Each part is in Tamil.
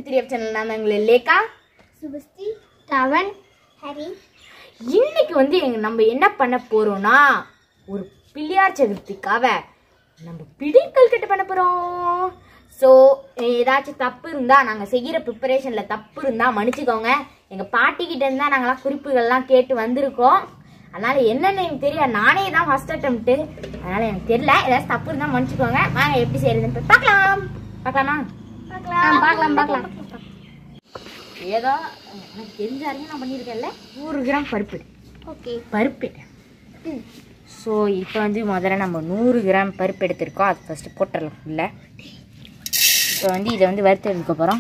த்ரீ எஃப் சேனல் நான் உங்களை லேக்கா சுபஸ்தி தவன் ஹரி இன்னைக்கு வந்து எங்க நம்ம என்ன பண்ண போறோம்னா ஒரு பிள்ளையார் சதுர்த்திக்காக நம்ம பிடிக்கல் கட்டு பண்ண போறோம் ஸோ ஏதாச்சும் தப்பு இருந்தா நாங்க செய்யற ப்ரிப்பரேஷன்ல தப்பு இருந்தா மன்னிச்சுக்கோங்க எங்க பாட்டி கிட்ட இருந்தா நாங்களாம் குறிப்புகள்லாம் கேட்டு வந்திருக்கோம் அதனால என்னன்னு எனக்கு தெரியாது நானே தான் ஃபர்ஸ்ட் அட்டம்ப்ட் அதனால எனக்கு தெரியல ஏதாச்சும் தப்பு இருந்தா மன்னிச்சுக்கோங்க வாங்க எப்படி செய்யறதுன்னு போய் பார்க்கலாம் பார்க்கலாமா பார்க்கலாம் பார்க்கலாம் பார்க்கலாம் ஏதோ எனக்கு தெரிஞ்ச வரைக்கும் நான் பண்ணியிருக்கேன்ல நூறு கிராம் பருப்பு ஓகே பருப்பு ஸோ இப்போ வந்து முதல்ல நம்ம நூறு கிராம் பருப்பு எடுத்திருக்கோம் அது ஃபஸ்ட்டு போட்டுடலாம் ஃபுல்ல இப்போ வந்து இதை வந்து வறுத்து எடுக்க போகிறோம்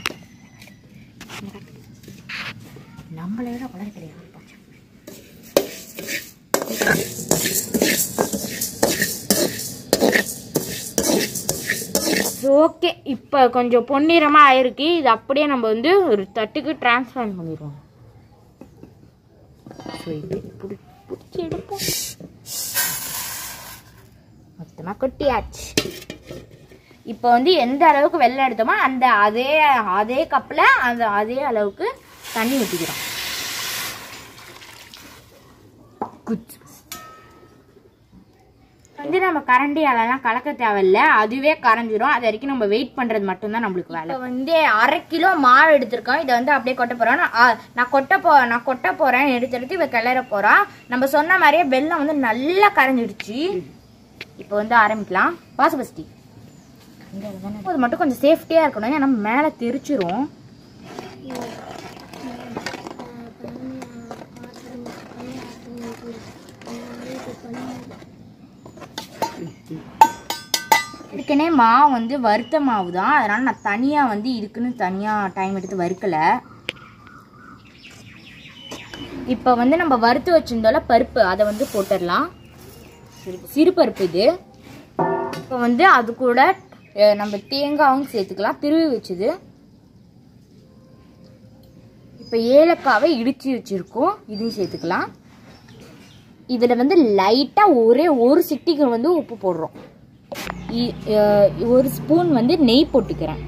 நம்மளை விட வளர கிடையாது ஓகே இப்போ கொஞ்சம் பொன்னிறமாக ஆயிருக்கு இது அப்படியே நம்ம வந்து ஒரு தட்டுக்கு டிரான்ஸ்ஃபர் பண்ணிடுவோம் ஸோ இது பிடி பிடிச்சி எடுப்போம் மொத்தமாக கொட்டியாச்சு இப்போ வந்து எந்த அளவுக்கு வெள்ளம் எடுத்தோமோ அந்த அதே அதே கப்பில் அந்த அதே அளவுக்கு தண்ணி ஊற்றிக்கிறோம் குச் வந்து நம்ம கரண்டியாலலாம் கலக்க தேவையில்ல அதுவே கரைஞ்சிரும் அது வரைக்கும் நம்ம வெயிட் பண்றது மட்டும்தான் நம்மளுக்கு வேலை இப்போ வந்து அரை கிலோ மாவு எடுத்திருக்கோம் இதை வந்து அப்படியே கொட்ட போறோம் நான், ஆ, நான் கொட்ட போ நான் கொட்ட போறேன் எடுத்து எடுத்து இவ கிளற போறோம் நம்ம சொன்ன மாதிரியே வெல்லம் வந்து நல்லா கரைஞ்சிடுச்சு இப்போ வந்து ஆரம்பிக்கலாம் வாசுபஸ்தி அது மட்டும் கொஞ்சம் சேஃப்டியா இருக்கணும் ஏன்னா மேலே தெரிச்சிரும் இதுக்குனே மாவு வந்து வறுத்த மாவு தான் அதனால நான் தனியாக வந்து இதுக்குன்னு தனியாக டைம் எடுத்து வறுக்கல இப்போ வந்து நம்ம வறுத்து வச்சிருந்தோம்ல பருப்பு அதை வந்து போட்டுடலாம் சிறு பருப்பு இது இப்போ வந்து அது கூட அஹ், நம்ம தேங்காயும் சேர்த்துக்கலாம் திருவி வச்சது இப்போ ஏலக்காவை இடிச்சு வச்சிருக்கோம் இதையும் சேர்த்துக்கலாம் இதில் வந்து லைட்டாக ஒரே ஒரு சிட்டிக்கு வந்து உப்பு போடுறோம் இ- அஹ் ஒரு ஸ்பூன் வந்து நெய் போட்டுக்கிறேன்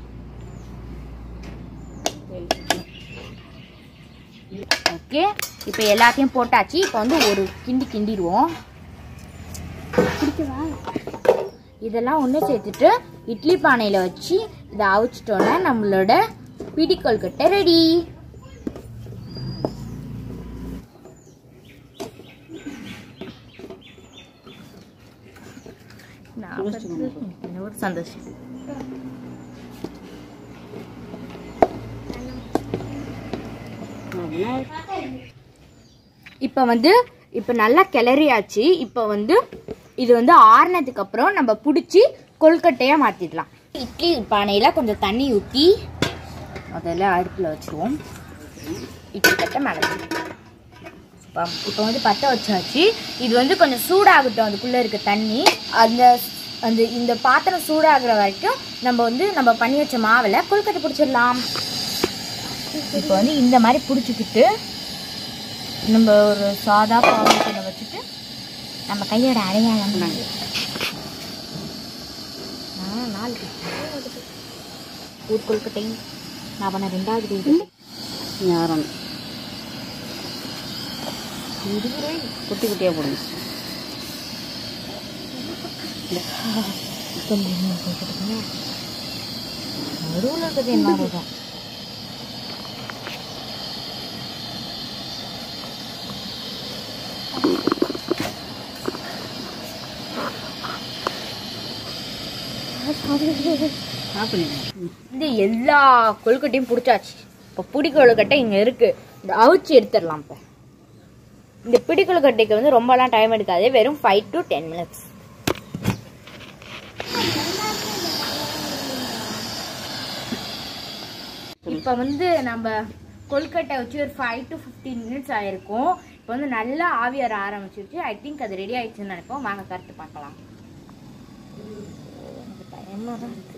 ஓகே இப்போ எல்லாத்தையும் போட்டாச்சு இப்போ வந்து ஒரு கிண்டி கிண்டிடுவோம் இதெல்லாம் ஒன்று சேர்த்துட்டு இட்லி பானையில் வச்சு இதை அவிச்சிட்டோன்னா நம்மளோட பிடிக்கோல் கட்டை ரெடி ஒரு சந்தோஷம் இப்போ வந்து இப்போ நல்லா கிளறியாச்சு இப்போ வந்து இது வந்து ஆறுனதுக்கு அப்புறம் நம்ம பிடிச்சி கொழுக்கட்டையாக மாற்றிடலாம் இட்லி பானையில் கொஞ்சம் தண்ணி ஊற்றி முதல்ல அடுப்பில் வச்சுருவோம் இட்லி கட்டை மேலே இப்போ இப்போ வந்து பற்ற வச்சாச்சு இது வந்து கொஞ்சம் சூடாகட்டும் அதுக்குள்ளே இருக்க தண்ணி அந்த அந்த இந்த பாத்திரம் சூடாகிற வரைக்கும் நம்ம வந்து நம்ம பண்ணி வச்ச மாவில் கொழுக்கட்டை பிடிச்சிடலாம் இப்போ வந்து இந்த மாதிரி பிடிச்சிக்கிட்டு நம்ம ஒரு சாதா பாவத்தில் வச்சுட்டு நம்ம கையோட அடையாளம் நான் நாலு ஊர் கொழுக்கட்டை நான் பண்ண ரெண்டாவது கொழுக்கட்டை ஞாரம் குட்டி குட்டியாக போடுங்க நடுவில் இருக்கிறது என்ன தான் சாப்பிடுங்க இந்த எல்லா கொழுக்கட்டையும் பிடிச்சாச்சு இப்போ பிடி கொழுக்கட்டை இங்கே இருக்கு இந்த அவிச்சு எடுத்துடலாம் இப்போ இந்த பிடி கொழுக்கட்டைக்கு வந்து ரொம்பலாம் டைம் எடுக்காது வெறும் ஃபைவ் டு டென் மினிட்ஸ் இப்போ வந்து நம்ம கொழுக்கட்டை வச்சு ஒரு ஃபைவ் டு ஃபிஃப்டீன் மினிட்ஸ் ஆயிருக்கும் இப்போ வந்து நல்லா ஆவி வர ஆரம்பிச்சிருச்சு ஐ திங்க் அது ரெடி ஆயிடுச்சுன்னு நினைப்போம் வாங்க கருத்து பார்க்கலாம் எனக்கு பயமா தான் இருக்கு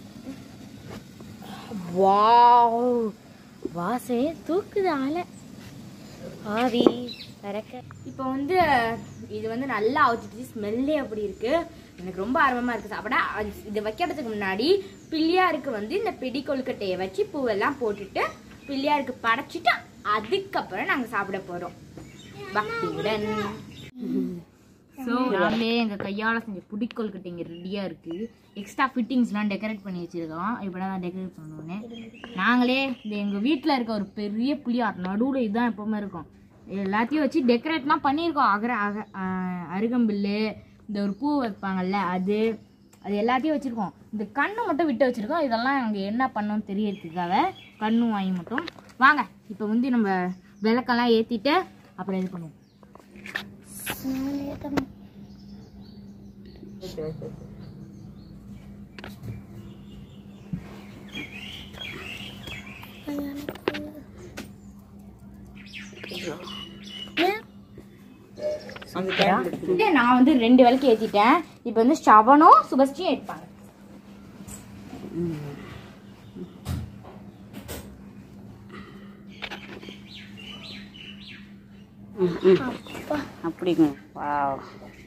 வாவ் வாசே தூக்குது ஆள ஆவி இப்போ வந்து இது வந்து நல்லா அவிச்சிட்டு ஸ்மெல்லே அப்படி இருக்கு எனக்கு ரொம்ப ஆர்வமா இருக்கு சாப்பிட அது- இது வைக்கிறதுக்கு முன்னாடி பிள்ளையாருக்கு வந்து இந்த பிடி கொழுக்கட்டையை வச்சு பூவெல்லாம் போட்டுட்டு பிள்ளையாருக்கு படைச்சிட்டு அதுக்கப்புறம் நாங்க சாப்பிட போறோம் பக்தியுடன் ஸோ நாங்களே எங்கள் கையால் செஞ்ச புடி கொழுக்கட்டைங்க ரெடியாக இருக்குது எக்ஸ்ட்ரா ஃபிட்டிங்ஸ்லாம் டெக்கரேட் பண்ணி வச்சுருக்கோம் இப்போ தான் டெக்கரேட் பண்ணுவோன்னே நாங்களே இந்த எங்கள் வீட்டில் இருக்க ஒரு பெரிய புளியார் நடுவில் இதுதான் எப்போவுமே இருக்கும் இது எல்லாத்தையும் வச்சு டெக்கரேட்லாம் பண்ணியிருக்கோம் அகர அக ஆஹ் அருகம்பில்லு இந்த ஒரு பூ வைப்பாங்கல்ல அது அது எல்லாத்தையும் வச்சுருக்கோம் இந்த கண்ணு மட்டும் விட்டு வச்சுருக்கோம் இதெல்லாம் அங்கே என்ன பண்ணோம்னு தெரியறதுக்காக கண்ணு வாங்கி மட்டும் வாங்க இப்போ வந்து நம்ம விளக்கெல்லாம் ஏற்றிட்டு அப்புறம் இது பண்ணுவோம் இது நான் வந்து ரெண்டு விளக்கு ஏத்திட்டேன் இப்போ வந்து ஸ்டவனும் சுபஸ்டியும் ஏற்பாங்க ம் ம் அப்படிங்க வாவ்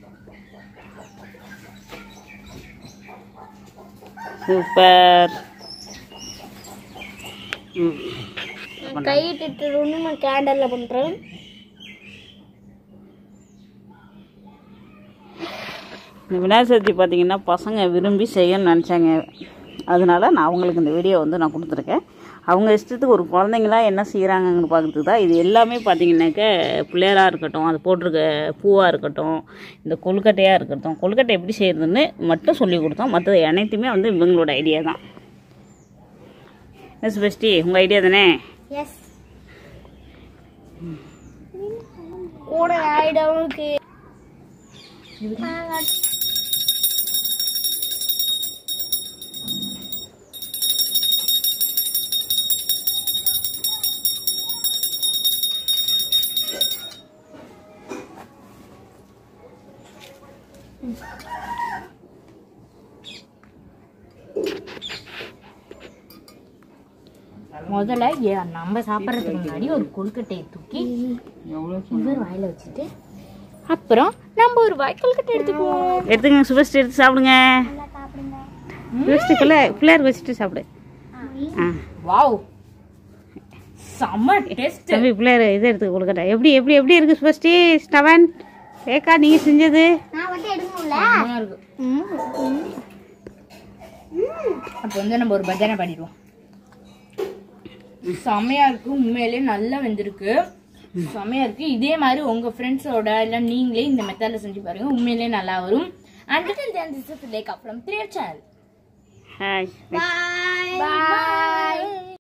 சூப்பர் ம் கையிட்டு ஒன்று கேண்டல்ல பண்றேன் இந்த விநாயகர் சதுர்த்தி பார்த்தீங்கன்னா பசங்க விரும்பி செய்யணும்னு நினச்சாங்க அதனால நான் அவங்களுக்கு இந்த வீடியோ வந்து நான் கொடுத்துருக்கேன் அவங்க இஷ்டத்துக்கு ஒரு குழந்தைங்களா என்ன செய்கிறாங்கன்னு பார்க்கறதுக்கு தான் இது எல்லாமே பார்த்தீங்கன்னாக்க பிள்ளையராக இருக்கட்டும் அது போட்டிருக்க பூவாக இருக்கட்டும் இந்த கொழுக்கட்டையாக இருக்கட்டும் கொழுக்கட்டை எப்படி செய்கிறதுன்னு மட்டும் சொல்லி கொடுத்தோம் மற்றது அனைத்துமே வந்து இவங்களோட ஐடியா தான் எஸ் பெஸ்டி உங்கள் ஐடியா தானே எஸ் கூட ஆயிடவனுக்கு முதல்ல ஏ- நம்ம சாப்பிட்றதுக்கு முன்னாடி ஒரு கொழுக்கட்டையை தூக்கி இவர் வாயில வச்சுட்டு அப்புறம் நம்ம ஒரு வாய் கொழுக்கட்டை எடுத்துக்குவோம் எடுத்துங்க சுபஸ்டி எடுத்து சாப்பிடுங்க சுபஸ்டி பிள்ளை பிள்ளையாருக்கு வச்சுட்டு சாப்பிடு ஆ வாவ் செம்ம டேஸ்ட் தம்பி பிள்ளையார் இது எடுத்து கொடுக்கட்டா எப்படி எப்படி எப்படி இருக்கு சுபஸ்டி ஸ்டவன் ஏக்கா நீங்க செஞ்சது நான் மட்டும் எடுக்கணும்ல இருக்கு அப்போ வந்து நம்ம ஒரு பஜனை பண்ணிடுவோம் செமையா இருக்கு உண்மையிலேயே நல்லா வெந்திருக்கு செமையா இருக்கு இதே மாதிரி உங்க ஃப்ரெண்ட்ஸோட இல்ல நீங்களே இந்த மெத்தட்ல செஞ்சு பாருங்க உண்மையிலேயே நல்லா வரும் அண்ட் திஸ் இஸ் லேக் அப்புறம் த்ரீ சேனல் ஹாய் பாய் பாய்